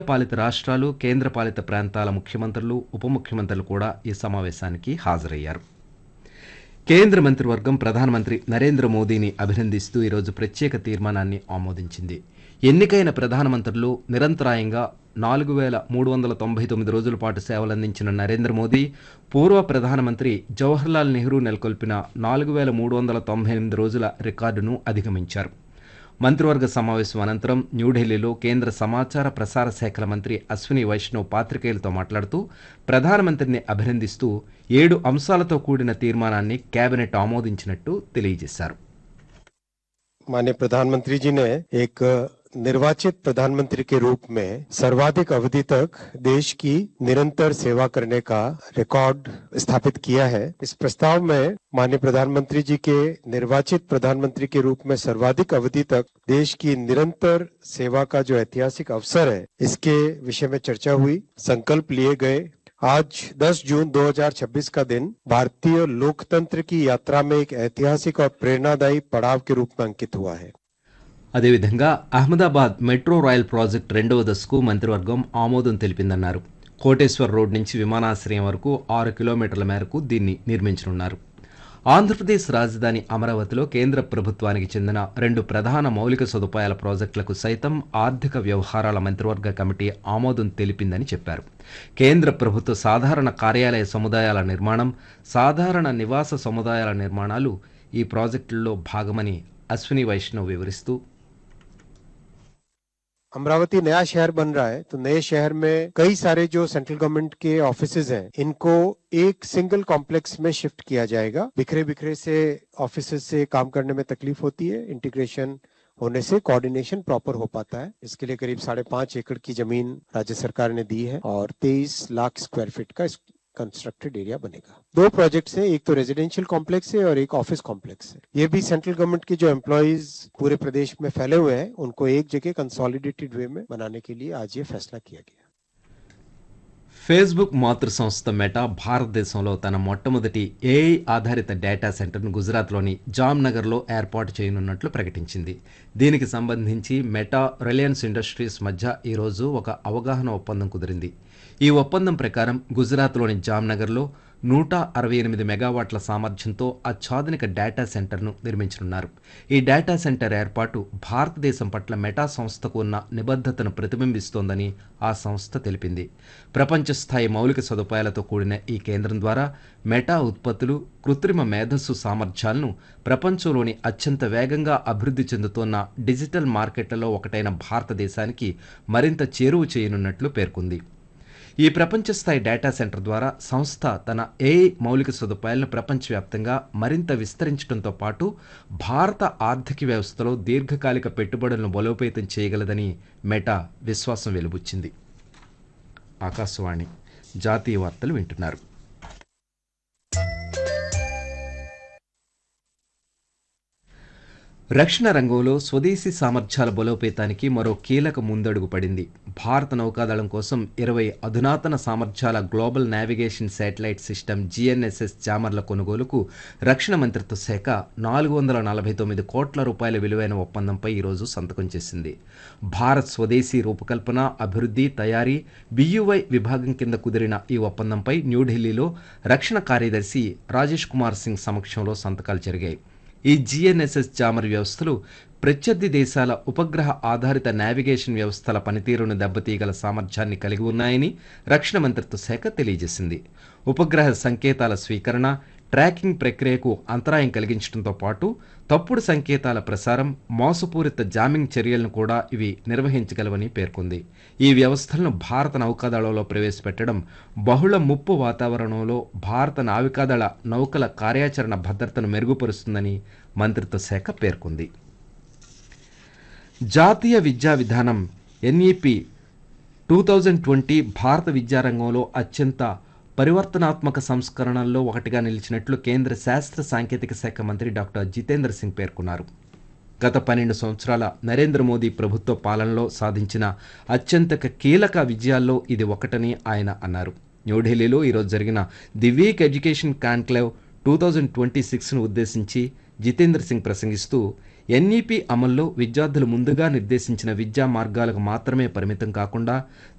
పాలిత రాష్ట్రాలు కేంద్రపాలిత ప్రాంతాల ముఖ్యమంత్రులు ఉప ముఖ్యమంత్రులు కూడా ఈ సమావేశానికి హాజరయ్యారు కేంద్ర మంత్రివర్గం ప్రధానమంత్రి నరేంద్ర మోదీని అభినందిస్తూ ఈరోజు ప్రత్యేక తీర్మానాన్ని ఆమోదించింది ఎన్నికైన ప్రధానమంత్రులు నిరంతరాయంగా నాలుగు వేల మూడు వందల తొంభై తొమ్మిది రోజుల పాటు సేవలందించిన నరేంద్ర మోదీ పూర్వ ప్రధానమంత్రి జవహర్లాల్ నెహ్రూ నెలకొల్పిన నాలుగు వేల మూడు వందల తొంభై ఎనిమిది రోజుల రికార్డును అధిగమించారు మంత్రివర్గ సమావేశం అనంతరం న్యూఢిల్లీలో కేంద్ర సమాచార ప్రసార శాఖల మంత్రి అశ్విని వైష్ణవ్ పాత్రికేయులతో మాట్లాడుతూ ప్రధానమంత్రిని అభినందిస్తూ ఏడు అంశాలతో కూడిన తీర్మానాన్ని కేబినెట్ ఆమోదించినట్టు తెలియజేశారు माननीय प्रधानमंत्री जी ने एक निर्वाचित प्रधानमंत्री के रूप में सर्वाधिक अवधि तक देश की निरंतर सेवा करने का रिकॉर्ड स्थापित किया है इस प्रस्ताव में माननीय प्रधानमंत्री जी के निर्वाचित प्रधानमंत्री के रूप में सर्वाधिक अवधि तक देश की निरंतर सेवा का जो ऐतिहासिक अवसर है इसके विषय में चर्चा हुई संकल्प लिए गए आज 10 जून 2026 का दिन भारतीय लोकतंत्र की यात्रा में एक ऐतिहासिक और प्रेरणादायी पड़ाव के रूप में अंकित हुआ है అదేవిధంగా అహ్మదాబాద్ మెట్రో రైల్ ప్రాజెక్టు రెండవ దశకు మంత్రివర్గం ఆమోదం తెలిపిందన్నారు కోటేశ్వర్ రోడ్ నుంచి విమానాశ్రయం వరకు ఆరు కిలోమీటర్ల మేరకు దీన్ని నిర్మించనున్నారు ఆంధ్రప్రదేశ్ రాజధాని అమరావతిలో కేంద్ర ప్రభుత్వానికి చెందిన రెండు ప్రధాన మౌలిక సదుపాయాల ప్రాజెక్టులకు సైతం ఆర్థిక వ్యవహారాల మంత్రివర్గ కమిటీ ఆమోదం తెలిపిందని చెప్పారు కేంద్ర ప్రభుత్వ సాధారణ కార్యాలయ సముదాయాల నిర్మాణం సాధారణ నివాస సముదాయాల నిర్మాణాలు ఈ ప్రాజెక్టుల్లో భాగమని అశ్విని వైష్ణవ్ వివరిస్తూ अमरावती नया शहर बन रहा है तो नए शहर में कई सारे जो सेंट्रल गवर्नमेंट के ऑफिसेज हैं इनको एक सिंगल कॉम्प्लेक्स में शिफ्ट किया जाएगा बिखरे बिखरे से ऑफिसेज से काम करने में तकलीफ होती है इंटीग्रेशन होने से कोऑर्डिनेशन प्रॉपर हो पाता है इसके लिए करीब साढ़े पांच एकड़ की जमीन राज्य सरकार ने दी है और तेईस लाख स्क्वायर फीट का कंस्ट्रक्टेड एरिया बनेगा दो प्रोजेक्ट्स हैं एक तो रेजिडेंशियल कॉम्प्लेक्स है और एक ऑफिस कॉम्प्लेक्स है ये भी सेंट्रल गवर्नमेंट के जो एम्प्लॉयज पूरे प्रदेश में फैले हुए हैं उनको एक जगह कंसोलिडेटेड वे में बनाने के लिए आज ये फैसला किया गया ఫేస్బుక్ మాతృ సంస్థ మెటా భారతదేశంలో తన మొట్టమొదటి ఏఐ ఆధారిత డేటా సెంటర్ను గుజరాత్లోని జామ్నగర్లో ఏర్పాటు చేయనున్నట్లు ప్రకటించింది దీనికి సంబంధించి మెటా రిలయన్స్ ఇండస్ట్రీస్ మధ్య ఈరోజు ఒక అవగాహన ఒప్పందం కుదిరింది ఈ ఒప్పందం ప్రకారం గుజరాత్లోని జామ్నగర్లో నూట అరవై ఎనిమిది మెగావాట్ల సామర్థ్యంతో అత్యాధునిక డేటా సెంటర్ను నిర్మించనున్నారు ఈ డేటా సెంటర్ ఏర్పాటు భారతదేశం పట్ల మెటా సంస్థకు ఉన్న నిబద్ధతను ప్రతిబింబిస్తోందని ఆ సంస్థ తెలిపింది ప్రపంచ స్థాయి మౌలిక సదుపాయాలతో కూడిన ఈ కేంద్రం ద్వారా మెటా ఉత్పత్తులు కృత్రిమ మేధస్సు సామర్థ్యాలను ప్రపంచంలోని అత్యంత వేగంగా అభివృద్ధి చెందుతోన్న డిజిటల్ మార్కెట్లలో ఒకటైన భారతదేశానికి మరింత చేరువ చేయనున్నట్లు పేర్కొంది ఈ ప్రపంచ స్థాయి డేటా సెంటర్ ద్వారా సంస్థ తన ఏఐ మౌలిక సదుపాయాలను ప్రపంచవ్యాప్తంగా మరింత విస్తరించడంతో పాటు భారత ఆర్థిక వ్యవస్థలో దీర్ఘకాలిక పెట్టుబడులను బలోపేతం చేయగలదని మెటా విశ్వాసం వెలుబుచ్చింది ఆకాశవాణి జాతీయ వార్తలు వింటున్నారు రక్షణ రంగంలో స్వదేశీ సామర్థ్యాల బలోపేతానికి మరో కీలక ముందడుగు పడింది భారత నౌకాదళం కోసం ఇరవై అధునాతన సామర్థ్యాల global navigation satellite system GNSS జామర్ల కొనుగోలుకు రక్షణ మంత్రిత్వ శాఖ నాలుగు వందల నలభై తొమ్మిది కోట్ల రూపాయల విలువైన ఒప్పందంపై ఈరోజు సంతకం చేసింది భారత్ స్వదేశీ రూపకల్పన అభివృద్ధి తయారీ బియువై విభాగం కింద కుదిరిన ఈ ఒప్పందంపై న్యూఢిల్లీలో రక్షణ కార్యదర్శి రాజేష్ కుమార్ సింగ్ సమక్షంలో సంతకాలు జరిగాయి ఈ జిఎన్ఎస్ఎస్ జామర్ వ్యవస్థలు ప్రత్యర్థి దేశాల ఉపగ్రహ ఆధారిత నావిగేషన్ వ్యవస్థల పనితీరును దెబ్బతీయగల సామర్థ్యాన్ని కలిగి ఉన్నాయని రక్షణ మంత్రిత్వ శాఖ తెలియజేసింది ఉపగ్రహ సంకేతాల స్వీకరణ ట్రాకింగ్ ప్రక్రియకు అంతరాయం కలిగించడంతో పాటు తప్పుడు సంకేతాల ప్రసారం మోసపూరిత జామింగ్ చర్యలను కూడా ఇవి నిర్వహించగలవని పేర్కొంది ఈ వ్యవస్థలను భారత నౌకాదళంలో ప్రవేశపెట్టడం బహుళ ముప్పు వాతావరణంలో భారత నావికాదళ నౌకల కార్యాచరణ భద్రతను మెరుగుపరుస్తుందని మంత్రిత్వ శాఖ పేర్కొంది జాతీయ విద్యా విధానం ఎన్ఈపి టూ థౌజండ్ ట్వంటీ భారత విద్యారంగంలో అత్యంత పరివర్తనాత్మక సంస్కరణల్లో ఒకటిగా నిలిచినట్లు కేంద్ర శాస్త్ర సాంకేతిక శాఖ మంత్రి డాక్టర్ జితేంద్ర సింగ్ పేర్కొన్నారు గత పన్నెండు సంవత్సరాల నరేంద్ర మోదీ ప్రభుత్వ పాలనలో సాధించిన అత్యంత కీలక విజయాల్లో ఇది ఒకటని ఆయన అన్నారు న్యూఢిల్లీలో ఈరోజు జరిగిన the Week education conclave two thousand twenty సిక్స్ను ఉద్దేశించి జితేంద్ర సింగ్ ప్రసంగిస్తూ ఎన్ఈపి అమల్లో విద్యార్థులు ముందుగా నిర్దేశించిన విద్యా మార్గాలకు మాత్రమే పరిమితం కాకుండా